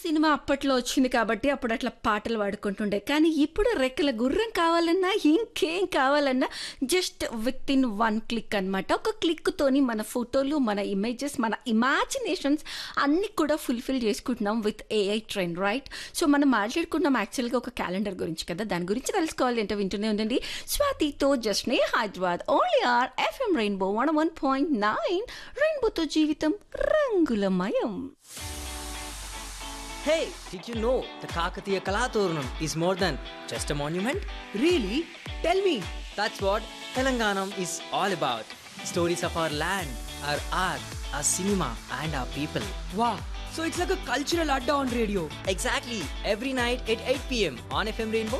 Cinema అప్పట్లో వచ్చింది కాబట్టి అప్పుడు అట్లా పాటలు పాడుకుంటుండే కానీ ఇప్పుడు రెక్కల గుర్రం కావాలన్నా ఇంకేం కావాలన్నా just with in one click అనమాట ఒక క్లిక్తోని మన ఫోటోలు మన ఇమేజెస్ మన ఇమాజినేషన్స్ అన్ని కూడా ఫుల్ఫిల్ చేసుకుంటున్నాం with AI trend right so మనం మాట్లాడుకున్నాం యాక్చువల్గా ఒక క్యాలెండర్ గురించి కదా దాని గురించి తెలుసుకోవాలి అంటే వింటూనే ఉండండి స్వాతితో జస్ట్నే Hyderabad only our FM Rainbow one one point nine రెయిన్బోతో జీవితం రంగులమయం Hey, did you know the Kakatiya Kalaturnam is more than just a monument? Really? Tell me. That's what Telanganam is all about. Stories of our land, our art, our cinema, and our people. Wow. So it's like a cultural adda on radio. Exactly, every night at 8 pm on FM Rainbow